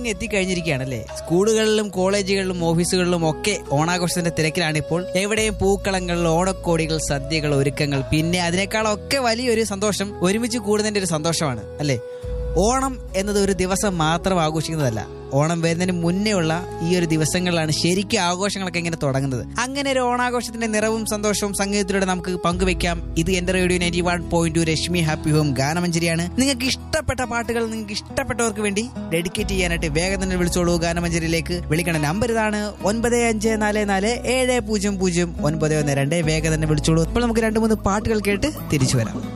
അങ്ങ് എത്തിക്കഴിഞ്ഞിരിക്കുകയാണ് അല്ലേ സ്കൂളുകളിലും കോളേജുകളിലും ഓഫീസുകളിലും ഒക്കെ ഓണാഘോഷത്തിന്റെ തിരക്കിലാണ് ഇപ്പോൾ എവിടെയും പൂക്കളങ്ങൾ ഓണക്കോടികൾ സദ്യകൾ ഒരുക്കങ്ങൾ പിന്നെ അതിനേക്കാളൊക്കെ വലിയൊരു സന്തോഷം ഒരുമിച്ച് കൂടുന്നതിന്റെ ഒരു സന്തോഷമാണ് അല്ലേ ഓണം എന്നത് ഒരു ദിവസം മാത്രം ആഘോഷിക്കുന്നതല്ല ഓണം വരുന്നതിന് മുന്നേ ഉള്ള ഈ ഒരു ദിവസങ്ങളിലാണ് ശരിക്കും ആഘോഷങ്ങളൊക്കെ ഇങ്ങനെ തുടങ്ങുന്നത് അങ്ങനെ ഒരു ഓണാഘോഷത്തിന്റെ നിറവും സന്തോഷവും സംഗീതത്തിലൂടെ നമുക്ക് പങ്കുവെക്കാം ഇത് എന്റെ radio ninety one point two Rashmi happy home ഗാനമഞ്ജരിയാണ് നിങ്ങൾക്ക് ഇഷ്ടപ്പെട്ട പാട്ടുകൾ നിങ്ങൾക്ക് ഇഷ്ടപ്പെട്ടവർക്ക് വേണ്ടി ഡെഡിക്കേറ്റ് ചെയ്യാനായിട്ട് വേഗം തന്നെ വിളിച്ചോളൂ ഗാനമഞ്ജരിയിലേക്ക് വിളിക്കണ നമ്പർ ഇതാണ് ഒൻപത് അഞ്ച് നാല് നാല് ഏഴ് പൂജ്യം പൂജ്യം ഒൻപത് ഒന്ന് രണ്ട് വേഗം തന്നെ വിളിച്ചോളൂ ഇപ്പോൾ നമുക്ക് രണ്ട് മൂന്ന് പാട്ടുകൾ കേട്ട് തിരിച്ചു വരാം